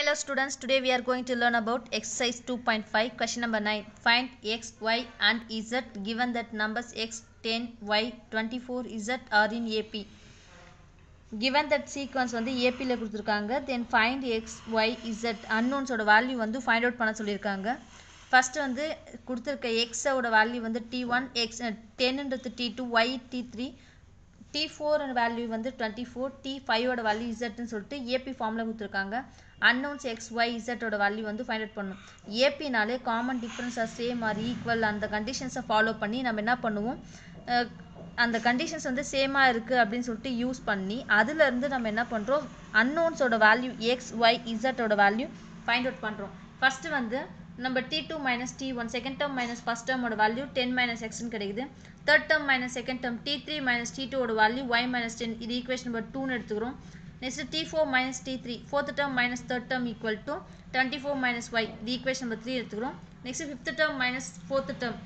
hello students. Today we are going to learn about exercise 2.5 question number 9. Find x, y and z given that numbers x, 10, y, 24, z are in AP. given that sequence வந்து ஏபியில் கொடுத்துருக்காங்க then find X Y Z அன்னோன்ஸோட value வந்து find out பண்ண சொல்லியிருக்காங்க first வந்து கொடுத்துருக்க எக்ஸோட வேல்யூ வந்து டி ஒன் எக்ஸ் டென்ன்றது T two Y T three T four value வந்து டுவெண்ட்டி ஃபோர் டி ஃபைவோட வேல்யூ இசட்னு சொல்லிட்டு ஏபி ஃபார்மில் கொடுத்துருக்காங்க அன்னோன்ஸ் எக்ஸ் ஒய் இசட்டோட வேல்யூ வந்து ஃபைண்ட் அவுட் பண்ணணும் ஏபினாலே காமன் டிஃப்ரென்ஸாக சேம் ஆர் ஈக்குவல் அந்த கண்டிஷன்ஸை ஃபாலோ பண்ணி நம்ம என்ன பண்ணுவோம் அஹ் அந்த கண்டிஷன்ஸ் வந்து சேமாக இருக்குது அப்படின்னு சொல்லிட்டு யூஸ் பண்ணி அதுலேருந்து நம்ம என்ன பண்ணுறோம் அன்னோன்ஸோட வேல்யூ எக்ஸ் ஒய் இசட்டோட வேல்யூ ஃபைண்ட் அவுட் பண்ணுறோம் ஃபஸ்ட்டு வந்து நம்ம T two minus T one second term minus first டேர்மோட வேல்யூ டென் மைனஸ் எக்ஸ்னு கிடைக்குது third term minus second term T three minus T டூவோட வேல்யூ ஒய் மைனஸ் டென் இது equation number டூன்னு எடுத்துக்கிறோம் next T four minus T three fourth term minus third term equal to twenty four minus Y இது equation number three எடுத்துக்கிறோம் next fifth term minus fourth term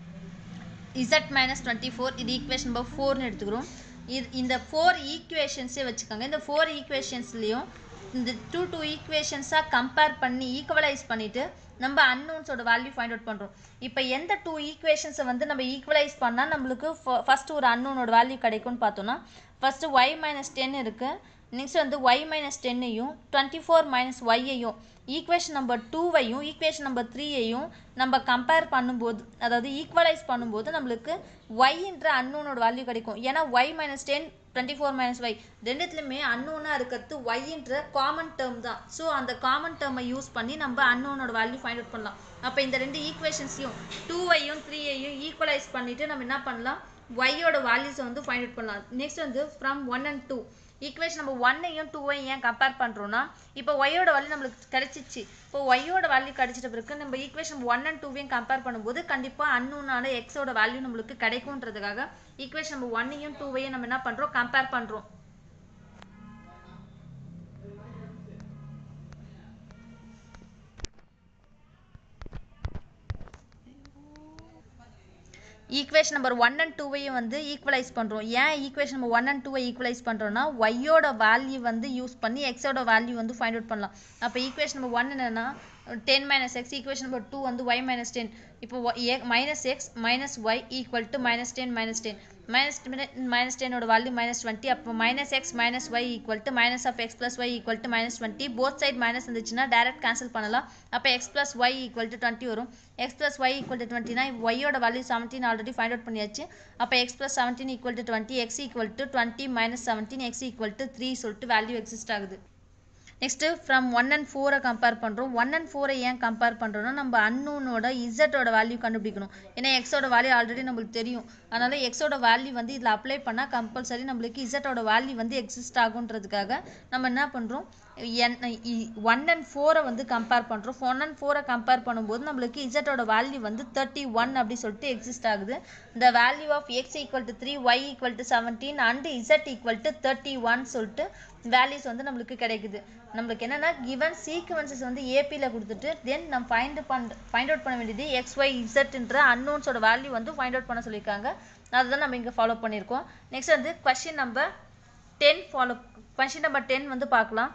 Z minus twenty four இது equation number ஃபோர்னு எடுத்துக்கிறோம் இது இந்த four ஈக்குவேஷன்ஸே வச்சுக்கோங்க இந்த four ஈக்குவேஷன்ஸ்லேயும் இந்த டூ டூ ஈக்குவேஷன்ஸாக கம்பேர் பண்ணி ஈக்குவலைஸ் பண்ணிவிட்டு நம்ம அன்னோன்ஸோட வேல்யூ ஃபைண்ட் அவுட் பண்ணுறோம் இப்போ எந்த டூ ஈக்குவேஷன்ஸை வந்து நம்ம ஈக்குவலைஸ் பண்ணால் நம்மளுக்கு ஃபஸ்ட்டு ஒரு அன்னோனோட வேல்யூ கிடைக்கும்னு பார்த்தோன்னா ஃபஸ்ட்டு ஒய் மைனஸ் டென் இருக்குது நெக்ஸ்ட் வந்து ஒய் மைனஸ் டென்னையும் டுவெண்ட்டி ஃபோர் மைனஸ் ஒய்யையும் ஈக்குவேஷன் நம்பர் டூவையும் ஈக்குவேஷன் நம்பர் த்ரீயையும் நம்ம கம்பேர் பண்ணும்போது அதாவது ஈக்குவலைஸ் பண்ணும்போது நம்மளுக்கு ஒய்ன்ற அன்னோனோட வேல்யூ கிடைக்கும் ஏன்னா Y minus ten twenty four minus Y ரெண்டுத்துலையுமே அன்னோனாக இருக்கிறது ஒய்ன்ற காமன் டேர்ம் தான் ஸோ அந்த காமன் டேர்மை யூஸ் பண்ணி நம்ம அன்னோனோட வேல்யூ ஃபைண்ட் அவுட் பண்ணலாம் அப்போ இந்த ரெண்டு ஈக்குவேஷன்ஸையும் டூவையும் த்ரீயையும் ஈக்குவலைஸ் பண்ணிவிட்டு நம்ம என்ன பண்ணலாம் ஒய்யோட வேல்யூஸை வந்து ஃபைண்ட் அவுட் பண்ணலாம் நெக்ஸ்ட் வந்து from one and two equation நம்ம ஒன்னையும் டூவையும் ஏன் கம்பேர் பண்ணுறோன்னா இப்போ ஒய்யோட வேல்யூ நம்மளுக்கு கிடைச்சிச்சு இப்போ ஒய்யோட வேல்யூ கிடைச்சிட்ட பிறகு நம்ம ஈக்குவேஷன் ஒன் அண்ட் டூவையும் கம்பேர் பண்ணும்போது கண்டிப்பாக அன்னூனான எக்ஸோட வேல்யூ நம்மளுக்கு கிடைக்கும்ன்றதுக்காக ஈக்குவேஷன் நம்ம ஒன்னையும் டூவையும் நம்ம என்ன பண்ணுறோம் கம்பேர் பண்ணுறோம் ஈக்குவேஷன் நம்பர் ஒன் அண்ட் டூவையும் வந்து ஈக்குவலைஸ் பண்ணுறோம் ஏன் ஈக்குவேஷன் நம்பர் ஒன் அண்ட் டூவை ஈக்குவலைஸ் பண்ணுறோம்னா ஒய்யோட வேல்யூ வந்து யூஸ் பண்ணி எக்ஸோட வேல்யூ வந்து ஃபைண்ட் அவுட் பண்ணலாம் அப்போ ஈக்குவேஷன் நம்பர் ஒன் என்னன்னா ten minus X equation number two வந்து ஒய் மைனஸ் டென் இப்போ minus X minus Y equal to minus ten minus ten minus minus டென்னோட வேல்யூ மைனஸ் டுவெண்ட்டி அப்போ minus X minus Y equal to minus of X plus Y equal to minus twenty both side minus இருந்துச்சுன்னா direct cancel பண்ணலாம் அப்போ X plus Y equal to twenty வரும் X plus Y equal to டுவெண்ட்டினா ஒய்யோட value seventeen already find out பண்ணியாச்சு அப்போ X plus seventeen equal to twenty X equal to twenty minus seventeen X equal to three சொல்லிட்டு value exist ஆகுது next from one and ஃபோரை compare பண்ணுறோம் one and ஃபோரை ஏன் கம்பேர் பண்ணுறோம்னா நம்ம அன்னூனோட இசட்டோட வேல்யூ கண்டுபிடிக்கணும் ஏன்னா எக்ஸோட வேல்யூ ஆல்ரெடி நம்மளுக்கு தெரியும் அதனால் எக்ஸோட வேல்யூ வந்து இதில் அப்ளை பண்ணால் கம்பல்சரி நம்மளுக்கு இசட்டோட வேல்யூ வந்து எக்ஸிஸ்ட் ஆகுன்றதுக்காக நம்ம என்ன பண்ணுறோம் என் ஒன் அண்ட் ஃபோரை வந்து கம்பேர் பண்ணுறோம் ஒன் அண்ட் ஃபோரை கம்பேர் பண்ணும்போது நம்மளுக்கு இசட்டோட வேல்யூ வந்து தேர்ட்டி ஒன் அப்படி சொல்லிட்டு எக்ஸிஸ்ட் ஆகுது the value of X equal to three Y equal to seventeen and Z equal to thirty one சொல்லிட்டு வேல்யூஸ் வந்து நம்மளுக்கு கிடைக்குது நம்மளுக்கு என்னென்னா கிவன் சீக்வன்சஸ் வந்து ஏபியில் கொடுத்துட்டு தென் நம்ம ஃபைண்ட் பண்ண ஃபைண்ட் அவுட் பண்ண வேண்டியது எக்ஸ் ஒய் இசட்ன்ற அன்னோன்ஸோட வேல்யூ வந்து ஃபைண்ட் அவுட் பண்ண சொல்லியிருக்காங்க அதுதான் நம்ம இங்கே ஃபாலோ பண்ணியிருக்கோம் நெக்ஸ்ட் வந்து question number ten follow question number ten வந்து பார்க்கலாம்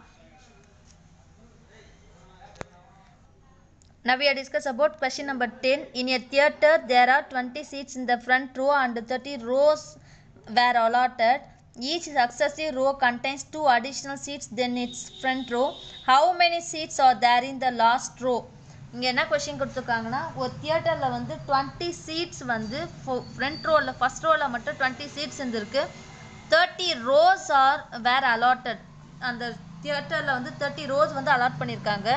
Now we are discuss about question number 10. In a theatre, there are 20 seats in the front row and 30 rows were allotted. Each successive row contains two additional seats than its front row. How many seats are there in the last row? இங்கே என்ன question கொடுத்துருக்காங்கன்னா ஒரு தியேட்டரில் வந்து twenty seats வந்து front ரோவில் first ரோவில் மட்டும் டுவெண்ட்டி சீட்ஸ் இருந்திருக்கு thirty rows are where allotted அந்த தியேட்டரில் வந்து தேர்ட்டி ரோஸ் வந்து அலாட் பண்ணியிருக்காங்க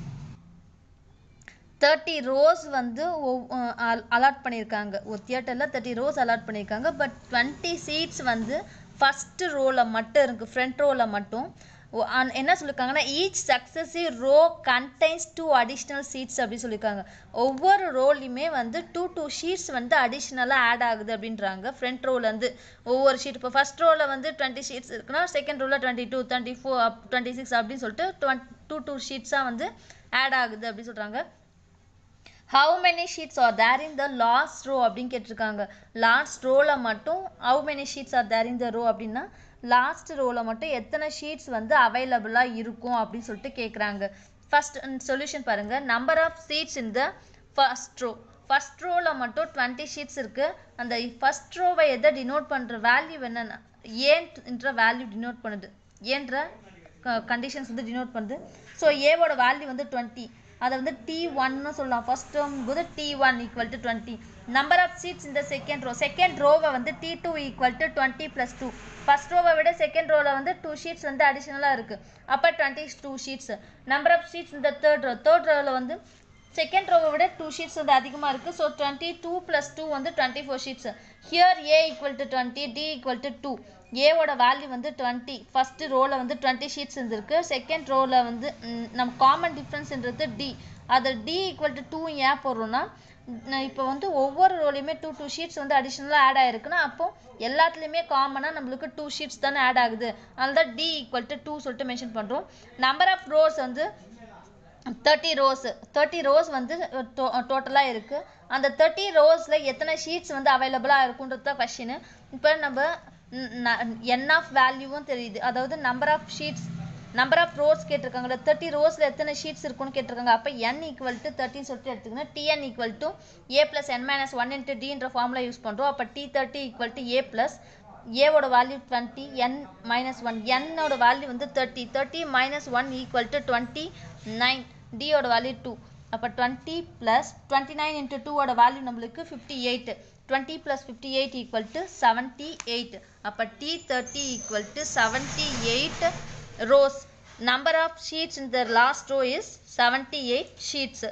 தேர்ட்டி ரோஸ் வந்து அலாட் பண்ணியிருக்காங்க ஒரு தியேட்டரில் தேர்ட்டி ரோஸ் அலாட் பண்ணியிருக்காங்க பட் டுவெண்ட்டி சீட்ஸ் வந்து ஃபஸ்ட்டு ரோவில் மட்டும் இருக்குது ஃப்ரண்ட் ரோவில் மட்டும் என்ன சொல்லியிருக்காங்கன்னா each successive row contains two additional seats அப்படின்னு சொல்லியிருக்காங்க ஒவ்வொரு ரோலையுமே வந்து டூ டூ ஷீட்ஸ் வந்து அடிஷ்னலாக ஆட் ஆகுது அப்படின்றாங்க ஃப்ரண்ட் ரோலேருந்து ஒவ்வொரு ஷீட் இப்போ ஃபஸ்ட் ரோவில் வந்து டுவெண்ட்டி ஷீட்ஸ் இருக்குன்னா செகண்ட் ரோவில் twenty two twenty four up twenty six அப்படின்னு சொல்லிட்டு டுவெண்ட் டூ டூ ஷீட்ஸாக வந்து ஆட் ஆகுது அப்படின்னு சொல்கிறாங்க how many seats are there in the last row அப்படின்னு கேட்டிருக்காங்க லாஸ்ட் ரோவில் மட்டும் how many seats are there in the row அப்படின்னா லாஸ்ட் ரோவில் மட்டும் எத்தனை ஷீட்ஸ் வந்து அவைலபிளாக இருக்கும் அப்படின்னு சொல்லிட்டு கேட்குறாங்க ஃபர்ஸ்ட் சொல்யூஷன் பாருங்க number of seats in the first row first ரோவில் மட்டும் டுவெண்ட்டி ஷீட்ஸ் இருக்கு அந்த ஃபர்ஸ்ட் ரோவை எதை டினோட் பண்ணுற வேல்யூ என்னன்னா ஏன்ற வேல்யூ டினோட் பண்ணுது ஏன்ற கண்டிஷன்ஸ் வந்து டினோட் பண்ணுது ஸோ ஏவோட வேல்யூ வந்து டுவெண்ட்டி அதை வந்து டி ஒன்னு சொல்லலாம் ஃபர்ஸ்ட் டேர்ம் போது T one equal to twenty number of seats இந்த செகண்ட் ரோ செகண்ட் ரோவை வந்து T two equal to twenty plus two first ரோவை விட செகண்ட் ரோவில் வந்து டூ ஷீட்ஸ் வந்து அடிஷனலாக இருக்குது அப்போ twenty two seats number of seats இந்த தேர்ட் ரோ தேர்ட் ரோவில் வந்து செகண்ட் ரோவை விட டூ ஷீட்ஸ் வந்து அதிகமாக இருக்குது so twenty two plus two வந்து twenty four seats here A equal to twenty D equal to two ஏவோட வேல்யூ வந்து டுவெண்ட்டி ஃபஸ்ட்டு ரோவில் வந்து டுவெண்ட்டி ஷீட்ஸ் இருந்திருக்கு செகண்ட் ரோவில் வந்து ம், நம்ம காமன் டிஃப்ரென்ஸ்ன்றது டி அது டி ஈக்குவல் டு டூ ஏன் போடுறோம்னா ந- இப்போ வந்து ஒவ்வொரு ரோலையுமே டூ டூ ஷீட்ஸ் வந்து அடிஷ்னலாக ஆட் ஆயிருக்குன்னா அப்போ எல்லாத்துலேயுமே காமனாக நம்மளுக்கு டூ ஷீட்ஸ் தானே ஆட் ஆகுது அதனால தான் டி ஈக்குவல் டு டூ சொல்லிட்டு மென்ஷன் பண்ணுறோம் நம்பர் ஆஃப் ரோஸ் வந்து தேர்ட்டி ரோஸ் தேர்ட்டி ரோஸ் வந்து டோட்டலாக இருக்குது அந்த தேர்ட்டி ரோஸில் எத்தனை ஷீட்ஸ் வந்து அவைலபிளாக இருக்குன்றது தான் கொஷின் இப்போ நம்ம என் ஆஃப் வேல்யூவும் தெரியுது அதாவது number of seats number of rows கேட்டிருக்காங்கல்ல தேர்ட்டி ரோஸில் எத்தனை ஷீட்ஸ் இருக்குன்னு கேட்டிருக்காங்க அப்போ என் ஈக்குவல் டு தேர்ட்டின்னு சொல்லிட்டு எடுத்துக்கணும் TN equal to A plus N minus one into டின்ற ஃபார்முலா யூஸ் பண்ணுறோம் அப்போ T thirty equal to A plus ஏவோட value twenty N minus one என்னோட வேல்யூ வந்து thirty thirty minus one equal to twenty nine டியோட value two அப்போ twenty plus twenty nine into டூவோட value நம்மளுக்கு fifty eight twenty plus fifty eight equal to seventy eight அப்போ T thirty equal to seventy eight rose number of seats in the last row is seventy eight seats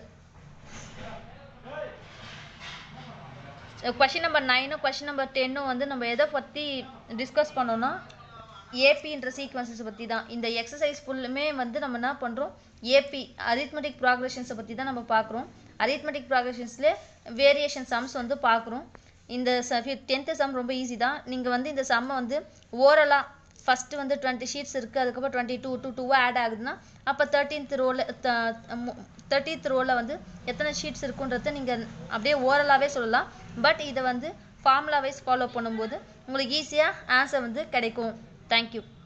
question number நைனும் question number டென்னும் வந்து நம்ம எதை பற்றி discuss பண்ணோம்னா ஏபின்ற sequences பற்றி தான் இந்த எக்ஸசைஸ் ஃபுல்லுமே வந்து நம்ம என்ன பண்ணுறோம் ஏபி அரித்மெட்டிக் ப்ராக்ரஷன்ஸை பற்றி தான் நம்ம பார்க்குறோம் அரித்மெட்டிக் ப்ராக்ரஷன்ஸில் வேரியேஷன் சம்ஸ் வந்து பார்க்குறோம் இந்த டென்த்து சம் ரொம்ப ஈஸி தான் நீங்கள் வந்து இந்த சம்மை வந்து ஓரலாக ஃபஸ்ட்டு வந்து டுவெண்ட்டி ஷீட்ஸ் இருக்குது அதுக்கப்புறம் டுவெண்ட்டி டூ டூ டூவாக ஆட் ஆகுதுன்னா அப்போ தேர்ட்டீன்த் ரோவில் தேர்ட்டீன்த் ரோவில் வந்து எத்தனை ஷீட்ஸ் இருக்குன்றதை நீங்கள் அப்படியே ஓரலாகவே சொல்லலாம் பட் இதை வந்து ஃபார்முலா வைஸ் ஃபாலோ பண்ணும்போது உங்களுக்கு ஈஸியாக ஆன்சர் வந்து கிடைக்கும் தேங்க்யூ